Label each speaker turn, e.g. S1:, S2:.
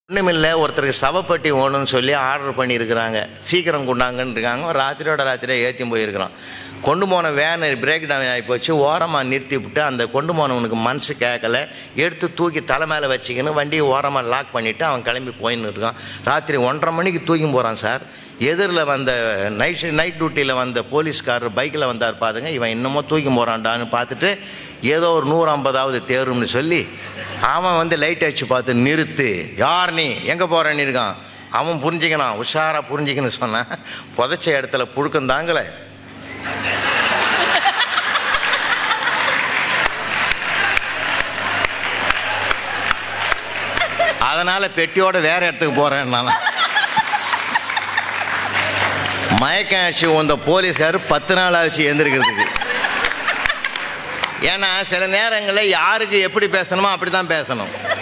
S1: ஒன்றுமில்லை ஒருத்தருக்கு சவப்பட்டி வேணும்னு சொல்லி ஆர்டர் பண்ணியிருக்கிறாங்க சீக்கிரம் கொண்டாங்கன்னு இருக்காங்க ராத்திரியோட ராத்திரியாக ஏற்றி போயிருக்கிறான் கொண்டு போன வேனு பிரேக் டவுன் ஆகி போச்சு ஓரமாக நிறுத்தி விட்டு அந்த கொண்டு போனவனுக்கு மனசு கேட்கல எடுத்து தூக்கி தலை மேலே வச்சுக்கின்னு வண்டியை ஓரமாக லாக் பண்ணிவிட்டு அவன் கிளம்பி போயின்னு இருக்கான் ராத்திரி ஒன்றரை மணிக்கு தூக்கி போகிறான் சார் எதிரில் வந்த நைட் நைட் டியூட்டியில் வந்த போலீஸ்காரர் பைக்கில் வந்தார் பாருங்க இவன் இன்னமும் தூக்கி போகிறான்டான்னு பார்த்துட்டு ஏதோ ஒரு நூறு ஐம்பதாவது தேரும்னு சொல்லி அவன் வந்து லைட் அடிச்சு பார்த்து நிறுத்து யார் நீ எங்கே போகிறேன்னு இருக்கான் அவன் புரிஞ்சிக்கணும் உஷாராக புரிஞ்சிக்கணும் சொன்னான் புதைச்ச இடத்துல புழுக்கம் தாங்கலை அதனால பெட்டியோட வேற இடத்துக்கு போறேன் நான் மயக்கம் ஆச்சு வந்த போலீஸ்கார் பத்து நாள் ஆச்சு எந்திரிக்கிறதுக்கு ஏன்னா சில நேரங்களில் யாருக்கு எப்படி பேசணுமோ அப்படி தான் பேசணும்